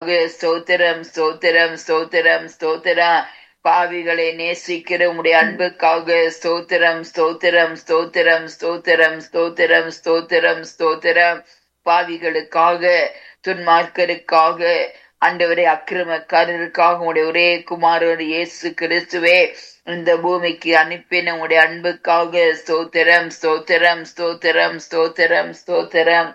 ஸ்தோத்திரம் ஸ்தோத்திரம் ஸ்தோத்திரம் ஸ்தோத்திரம் பாவிகளை நேசிக்கிற உடைய அன்புக்காக ஸ்தோத்திரம் ஸ்தோத்திரம் ஸ்தோத்திரம் ஸ்தோத்திரம் ஸ்தோத்திரம் ஸ்தோத்திரம் ஸ்தோத்திரம் பாவிகளுக்காக துன்மார்க்கருக்காக ஆண்டவரே அக்கிரமக்காரருக்காக உடைய ஒரே குமாரர் இயேசு கிறிஸ்துவே இந்த பூமிக்கு அனுப்பின உடைய அன்புக்காக ஸ்தோத்திரம் ஸ்தோத்திரம் ஸ்தோத்திரம் ஸ்தோத்திரம் ஸ்தோத்திரம்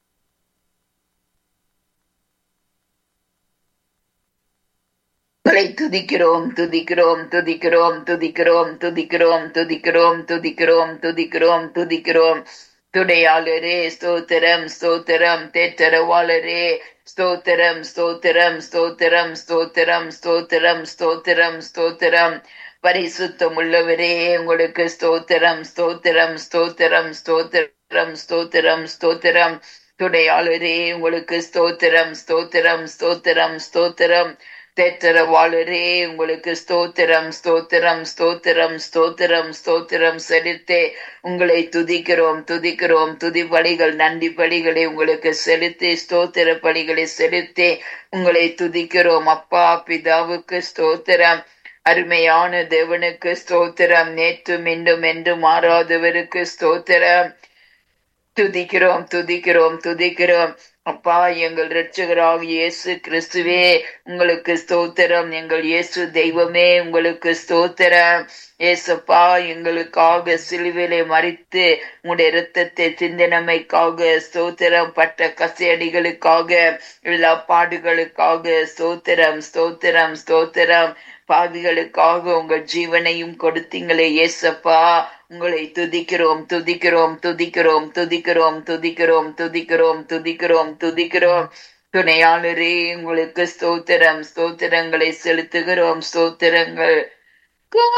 உங்களை துதிக்கிறோம் துதிக்கிறோம் துதிக்கிறோம் துதிக்கிறோம் துதிக்கிறோம் துதிக்கிறோம் துதிக்கிறோம் துதிக்கிறோம் துதிக்கிறோம் துடையாளரே ஸ்தோத்திரம் ஸ்தோத்திரம் தேற்றரவாளரே ஸ்தோத்திரம் ஸ்தோத்திரம் ஸ்தோத்திரம் ஸ்தோத்திரம் ஸ்தோத்திரம் ஸ்தோத்திரம் ஸ்தோத்திரம் பரிசுத்தம் உள்ளவரே உங்களுக்கு ஸ்தோத்திரம் ஸ்தோத்திரம் ஸ்தோத்திரம் ஸ்தோத்திரம் ஸ்தோத்திரம் ஸ்தோத்திரம் துடையாளரே உங்களுக்கு ஸ்தோத்திரம் ஸ்தோத்திரம் ஸ்தோத்திரம் ஸ்தோத்திரம் தேற்றரவாளரே உங்களுக்கு ஸ்தோத்திரம் ஸ்தோத்திரம் ஸ்தோத்திரம் ஸ்தோத்திரம் ஸ்தோத்திரம் செலுத்தே உங்களை துதிக்கிறோம் துதிக்கிறோம் துதி பலிகள் நன்றி பலிகளை உங்களுக்கு செலுத்தி ஸ்தோத்திர பலிகளை செலுத்தி உங்களை துதிக்கிறோம் அப்பா பிதாவுக்கு ஸ்தோத்திரம் அருமையான தேவனுக்கு ஸ்தோத்திரம் நேற்றும் இன்றும் என்று மாறாதவருக்கு ஸ்தோத்திரம் துதிக்கிறோம் துதிக்கிறோம் துதிக்கிறோம் அப்பா எங்கள் ரட்சகராக இயேசு கிறிஸ்துவே உங்களுக்கு ஸ்தோத்திரம் எங்கள் இயேசு தெய்வமே உங்களுக்கு ஸ்தோத்திரம் ஏசப்பா எங்களுக்காக சிலுவிலை மறித்து உங்களுடைய இரத்தத்தை சிந்தனமைக்காக ஸ்தோத்திரம் பட்ட கசையடிகளுக்காக எல்லா பாடுகளுக்காக ஸ்தோத்திரம் ஸ்தோத்திரம் ஸ்தோத்திரம் பாவிகளுக்காக உங்கள் ஜீவனையும் கொடுத்தீங்களே ஏசப்பா உங்களை துதிக்கிறோம் துதிக்கிறோம் துதிக்கிறோம் துதிக்கிறோம் துதிக்கிறோம் துதிக்கிறோம் துதிக்கிறோம் துதிக்கிறோம் துணையாளரே உங்களுக்கு ஸ்தோத்திரம் ஸ்தோத்திரங்களை செலுத்துகிறோம் ஸ்தோத்திரங்கள்